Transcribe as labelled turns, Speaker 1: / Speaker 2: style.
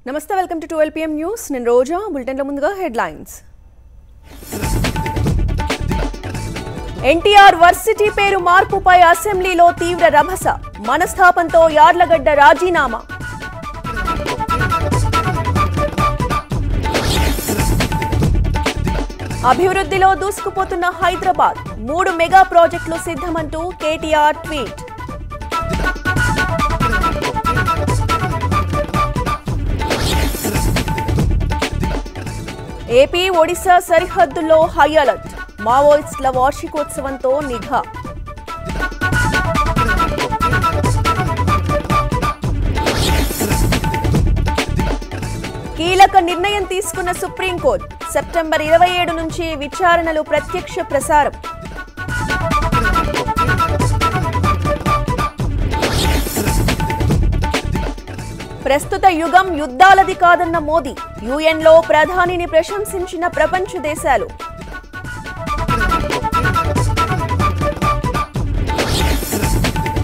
Speaker 1: నమస్తే welcome to twelve PM news నేను రోజా బులెటిన్ల ముందుగా హెడ్లైన్స్ ఎన్టీఆర్ వర్సిటీ పేరు మార్పుపై అసెంబ్లీలో తీవ్ర రభస మనస్తాపంతో యార్లగడ్డ రాజీనామా అభివృద్ధిలో దూసుకుపోతున్న హైదరాబాద్ మూడు మెగా ప్రాజెక్టులు సిద్ధమంటూ కేటీఆర్ ట్వీట్ ఏపీ ఒడిశా సరిహద్దుల్లో హై అలర్ట్ మావోయిస్టుల వార్షికోత్సవంతో నిఘా కీలక నిర్ణయం తీసుకున్న సుప్రీంకోర్టు సెప్టెంబర్ ఇరవై ఏడు నుంచి విచారణలు ప్రత్యక్ష ప్రసారం ప్రస్తుత యుగం యుద్ధాలది కాదన్న మోదీ యుఎన్లో ప్రధానిని ప్రశంసించిన ప్రపంచ దేశాలు